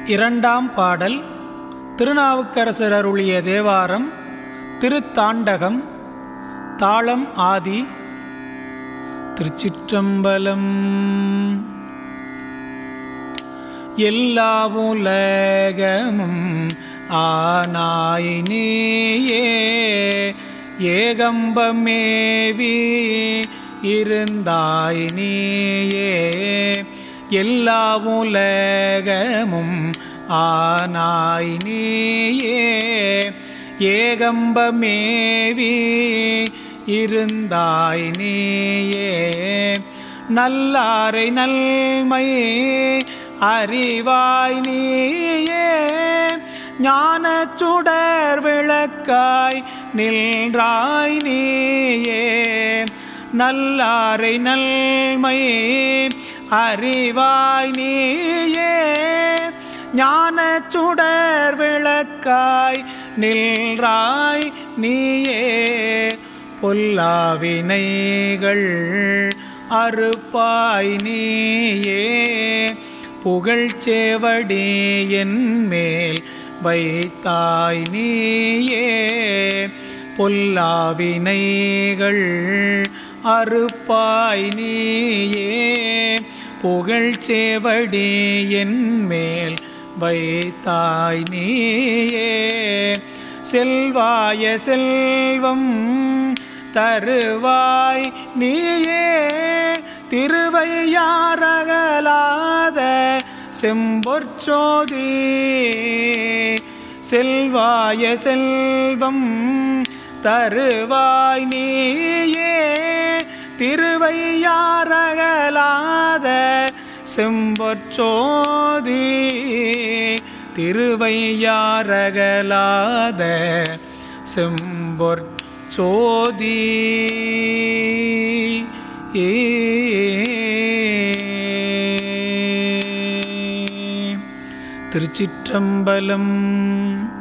இரண்டாம் பாடல் திருநாவுக்கரசர் அருளிய தேவாரம் திருத்தாண்டகம் தாளம் ஆதி திருச்சிற்றம்பலம் எல்லா உலகமும் ஆனாய் நீயே ஏகம்பமேவி இருந்தாய் நீயே எல்லா உலகமும் ஆனாய் நீயே ஏகம்பமேவி இருந்தாய் நீயே நல்லாரை நல்மை அறிவாய் நீயே ஞான சுடர் விளக்காய் நின்றாய் நீயே நல்லாரை நல்மை அறிவாய் நீயே ஞான சுடர் விளக்காய் நின்றாய் நீயே பொல்லாவினைகள் அறுப்பாய் நீயே புகழ்ச்சேவடி என் மேல் வைத்தாய் நீயே பொல்லாவினைகள் அறுப்பாய் நீயே புகழ்ச்சேவடி என் மேல் வைத்தாய் நீயே செல்வாய செல்வம் தருவாய் நீயே திருவையாரகலாத செம்பொற்சோதி செல்வாய செல்வம் தருவாய் நீயே திருவையாரகலாத செம்பொற்சோதி திருவையாரகலாத செம்பொற் சோதி திருச்சிற்றம்பலம்